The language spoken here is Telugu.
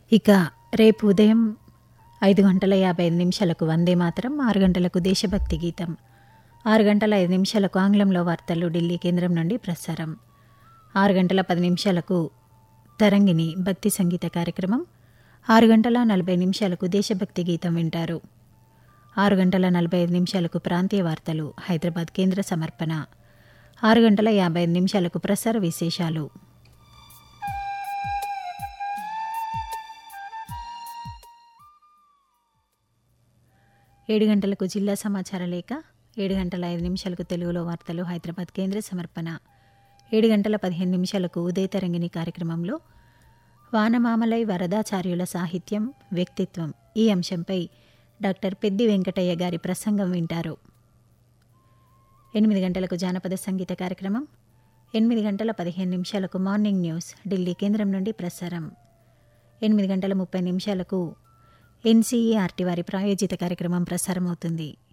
ఇక రేపు ఉదయం ఐదు గంటల యాభై ఐదు నిమిషాలకు వందే మాత్రం ఆరు గంటలకు దేశభక్తి గీతం ఆరు గంటల ఐదు నిమిషాలకు ఆంగ్లంలో వార్తలు ఢిల్లీ కేంద్రం నుండి ప్రసారం ఆరు గంటల పది నిమిషాలకు తరంగిణి భక్తి సంగీత కార్యక్రమం ఆరు గంటల నలభై నిమిషాలకు దేశభక్తి గీతం వింటారు ఆరు గంటల నలభై ఐదు నిమిషాలకు ప్రాంతీయ వార్తలు హైదరాబాద్ కేంద్ర సమర్పణ ఆరు గంటల యాభై ఐదు నిమిషాలకు ప్రసార విశేషాలు ఏడు గంటలకు జిల్లా సమాచార లేఖ ఏడు గంటల ఐదు నిమిషాలకు తెలుగులో వార్తలు హైదరాబాద్ కేంద్ర సమర్పణ ఏడు గంటల పదిహేను నిమిషాలకు ఉదయ తరంగిణి కార్యక్రమంలో వానమామలై వరదాచార్యుల సాహిత్యం వ్యక్తిత్వం ఈ అంశంపై డాక్టర్ పెద్ది వెంకటయ్య గారి ప్రసంగం వింటారు ఎనిమిది గంటలకు జానపద సంగీత కార్యక్రమం ఎనిమిది గంటల పదిహేను నిమిషాలకు మార్నింగ్ న్యూస్ ఢిల్లీ కేంద్రం నుండి ప్రసారం ఎనిమిది గంటల ముప్పై నిమిషాలకు ఎన్సీఈఆర్టీ వారి ప్రాయోజిత కార్యక్రమం ప్రసారమవుతుంది